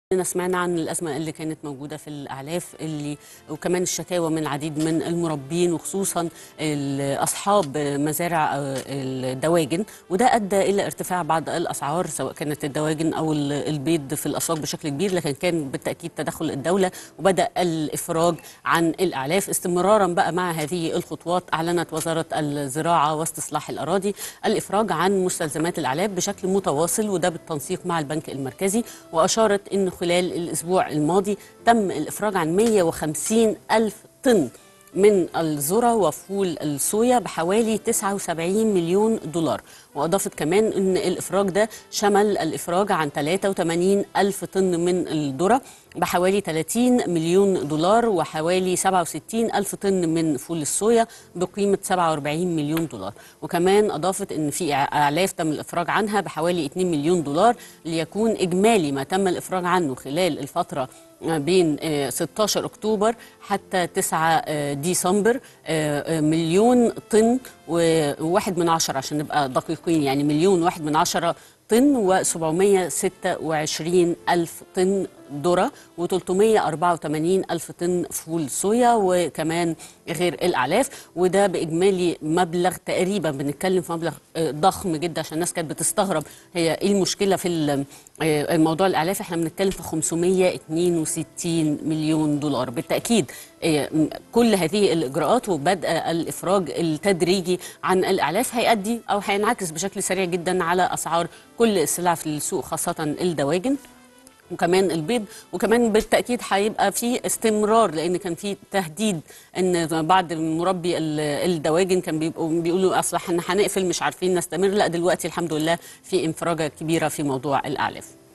كلنا سمعنا عن الأزمة اللي كانت موجودة في الأعلاف اللي وكمان الشكاوى من العديد من المربين وخصوصا ال- أصحاب مزارع آه، الدواجن وده أدى إلى ارتفاع بعض الأسعار سواء كانت الدواجن أو ال- البيض في الأسواق بشكل كبير لكن كان بالتأكيد تدخل الدولة وبدأ الإفراج عن الأعلاف استمرارا بقى مع هذه الخطوات أعلنت وزارة الزراعة واستصلاح الأراضي الإفراج عن مستلزمات الأعلاف بشكل متواصل وده بالتنسيق مع البنك المركزي وأشارت أن خلال الأسبوع الماضي تم الإفراج عن 150 ألف طن من الذرة وفول الصويا بحوالي 79 مليون دولار وأضافت كمان أن الإفراج ده شمل الإفراج عن 83 ألف طن من الذرة بحوالي 30 مليون دولار وحوالي 67 ألف طن من فول الصويا بقيمة 47 مليون دولار وكمان أضافت أن في أعلاف تم الإفراج عنها بحوالي 2 مليون دولار ليكون إجمالي ما تم الإفراج عنه خلال الفترة بين آه، 16 أكتوبر حتى 9 آه، ديسمبر آه، آه، مليون طن وواحد من عشرة عشان نبقى دقيقين يعني مليون واحد من عشرة طن و726 ألف طن ذرة و384 ألف طن فول صويا وكمان غير الأعلاف وده بإجمالي مبلغ تقريبا بنتكلم في مبلغ آه، ضخم جدا عشان الناس كانت بتستغرب هي إيه المشكلة في ال- آه، موضوع الأعلاف احنا بنتكلم في 562 مليون دولار بالتأكيد آه، م- كل هذه الإجراءات وبدء الإفراج التدريجي عن الأعلاف هيؤدي أو هينعكس بشكل سريع جدا على أسعار كل السلع في السوق خاصة الدواجن وكمان البيض وكمان بالتاكيد هيبقى في استمرار لان كان في تهديد ان بعض مربي ال- الدواجن كان بيبقوا بيقولوا اصل احنا هنقفل مش عارفين نستمر لا دلوقتي الحمد لله في انفراجه كبيره في موضوع الاعلاف